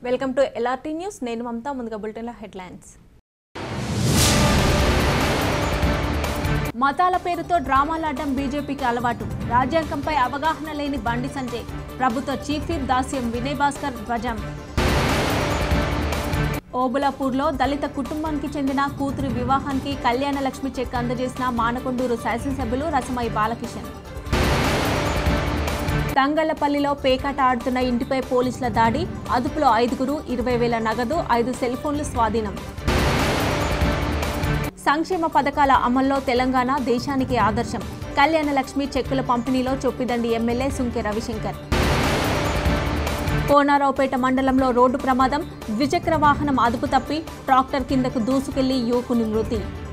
welcome to LRT news నేను మమతా ముందుగా బులెటిన్లో హెడ్లైన్స్ మతాల పేరుతో డ్రామాలాడడం బీజేపీకి అలవాటు రాజ్యాంగంపై అవగాహన లేని బండి సంజయ్ ప్రభుత్వ చీఫ్ విప్ దాస్యం వినయ్ భాస్కర్ ధ్వజం ఓబులాపూర్లో దళిత కుటుంబానికి చెందిన కూతురి వివాహానికి కళ్యాణ లక్ష్మి చెక్ అందజేసిన మానకొండూరు శాసనసభ్యులు రసమై బాలకిషన్ తంగళ్లపల్లిలో పేకాట ఆడుతున్న ఇంటిపై పోలీసుల దాడి అదుపులో ఐదుగురు ఇరవై వేల నగదు ఐదు సెల్ ఫోన్లు స్వాధీనం సంక్షేమ పథకాల అమల్లో తెలంగాణ దేశానికి ఆదర్శం కళ్యాణ లక్ష్మి చెక్కుల పంపిణీలో చొప్పిదండి ఎమ్మెల్యే సుంకె రవిశంకర్ కోనారావుపేట మండలంలో రోడ్డు ప్రమాదం ద్విచక్ర వాహనం అదుపు తప్పి ట్రాక్టర్ కిందకు దూసుకెళ్లి యువకుని మృతి